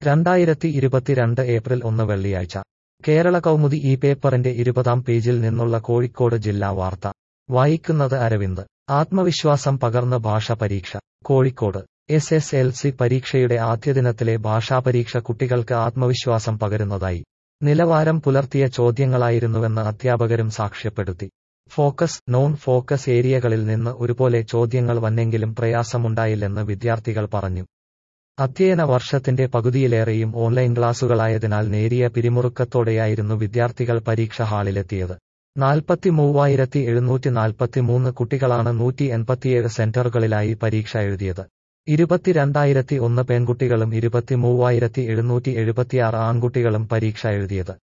രണ്ടായിരത്തി ഇരുപത്തിരണ്ട് ഏപ്രിൽ ഒന്ന് വെള്ളിയാഴ്ച കേരള കൗമുദി ഈ പേപ്പറിന്റെ ഇരുപതാം പേജിൽ നിന്നുള്ള കോഴിക്കോട് ജില്ലാ വാർത്ത വായിക്കുന്നത് അരവിന്ദ് ആത്മവിശ്വാസം പകർന്ന് ഭാഷ പരീക്ഷ Kozhikode S S L C പരീക്ഷയുടെ ആദ്യദിനത്തിലെ ഭാഷാപരീക്ഷ കുട്ടികൾക്ക് ആത്മവിശ്വാസം പകരുന്നതായി നിലവാരം പുലർത്തിയ ചോദ്യങ്ങളായിരുന്നുവെന്ന് അധ്യാപകരും സാക്ഷ്യപ്പെടുത്തി ഫോക്കസ് നോൺ ഫോക്കസ് ഏരിയകളിൽ നിന്ന് ഒരുപോലെ ചോദ്യങ്ങൾ വന്നെങ്കിലും പ്രയാസമുണ്ടായില്ലെന്ന് വിദ്യാർത്ഥികൾ പറഞ്ഞു അധ്യയന വർഷത്തിന്റെ പകുതിയിലേറെയും ഓൺലൈൻ ക്ലാസുകളായതിനാൽ നേരിയ പിരിമുറുക്കത്തോടെയായിരുന്നു വിദ്യാർത്ഥികൾ പരീക്ഷ ഹാളിലെത്തിയത് നാൽപ്പത്തി മൂവായിരത്തി എഴുന്നൂറ്റി നാൽപ്പത്തിമൂന്ന് കുട്ടികളാണ് നൂറ്റി എൺപത്തിയേഴ് സെന്ററുകളിലായി പരീക്ഷ എഴുതിയത് ഇരുപത്തിരണ്ടായിരത്തി ഒന്ന് പെൺകുട്ടികളും ഇരുപത്തി മൂവായിരത്തി എഴുന്നൂറ്റി എഴുപത്തിയാറ് ആൺകുട്ടികളും പരീക്ഷ എഴുതിയത്